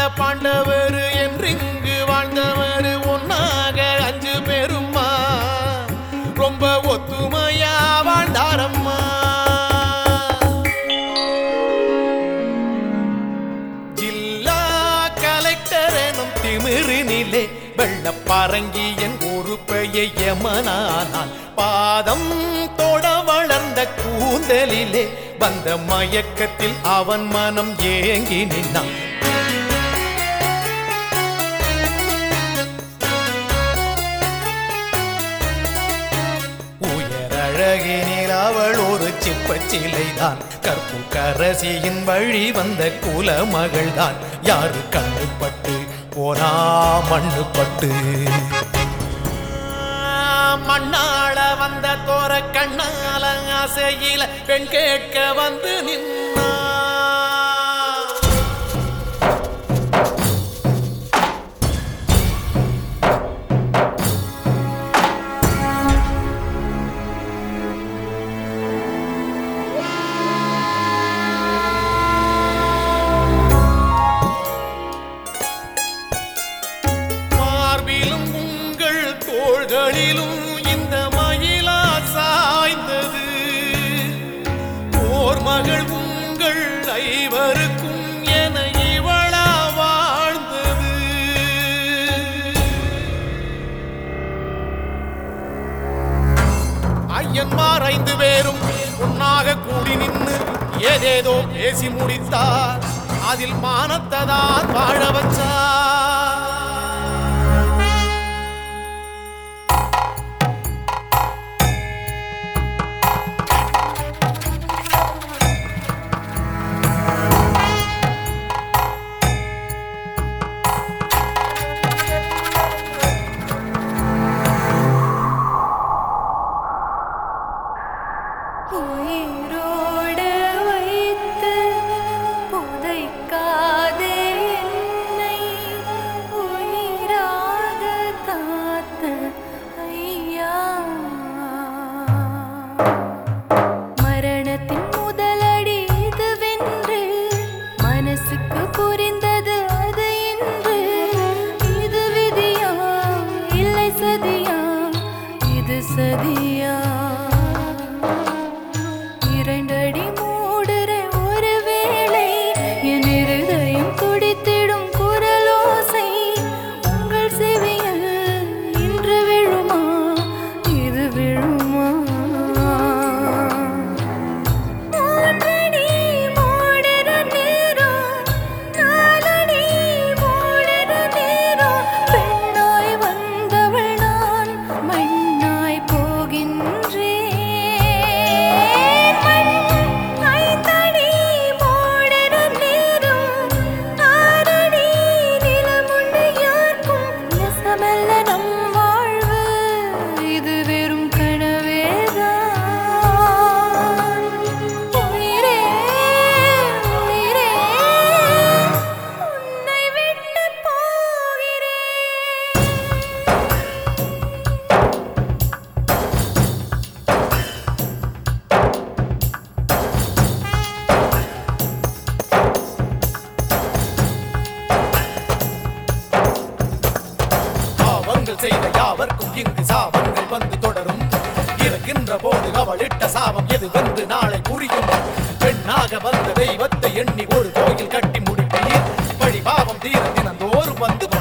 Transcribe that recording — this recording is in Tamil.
பாண்டவர் என்றிங்கு வாழ்ந்தவர் ஒன்னாக அஞ்சு பேருமா ரொம்ப ஒத்துமையா வாழ்ந்தாரம்மா ஜில்லா கலெக்டர் எனும் திமிரினிலே வெள்ளப்பாரங்கி என் ஒரு பெயமனானால் பாதம் தொட வளர்ந்த கூந்தலிலே வந்த மயக்கத்தில் அவன் மனம் ஏங்கி நின்னான் உயரழகினில் அவள் ஒரு சிப்பச் சிலைதான் கற்பு கரசியின் வழி வந்த குல மகள்தான் யாரு கண்ணுப்பட்டு போனா மண்ணுப்பட்டு மண்ணாள வந்த தோர கண்ணால ஆசையில பெண் கேட்க வந்து நின்னா மார்பிலும் உங்கள் தோள்களிலும் இந்த மயிலா சாய்ந்தது போர் மகள் உங்கள் ஐவருக்கும் என இவளா வாழ்ந்தது ஐயன்மார் ஐந்து பேரும் ஒன்னாக கூடி நின்று ஏதேதோ பேசி முடித்தார் அதில் மானத்ததான் வாழ வச்சார் உயிரோடு வைத்து புதைக்காதே என்னை உயிராக காத்த ஐயா மரணத்தின் முதலடி இதுவென்று மனசுக்கு புரிந்தது அது என்று இது விதியா இல்லை சதியா இது சதியா இரண்டடி மூடுற ஒரு வேளை என் இருதயம் துடித்திடும் குரலோசை உங்கள் செவியில் இன்று விழுமா இது விழுமா மூன்றடி மூடுற நேரம், நாலடி மூடுற நேரம், பெண்ணாய் வந்தவள் நான் மண்ணாய் போகின்றேன் மண் ஐந்தடி மூடுற நேரம், ஆறடி நிலமுண்டு யாருக்கும் நெசமல்ல நம் வாழ்வு இது வெறும் கனவேதான் உயிரே உயிரே உன்னை விட்டு போகிறேன் பாவங்கள் செய்த யாவர்க்கும் இங்கு சாபங்கள் வந்து தொடரும் இருக்கின்ற போது அவள் இட்ட சாபம் எது வந்து நாளை புரியும் பெண்ணாக வந்த தெய்வத்தை எண்ணி ஒரு கோயில் கட்டி முடிப்பீர் வழி பாவம் தீர தினந்தோறும் வந்து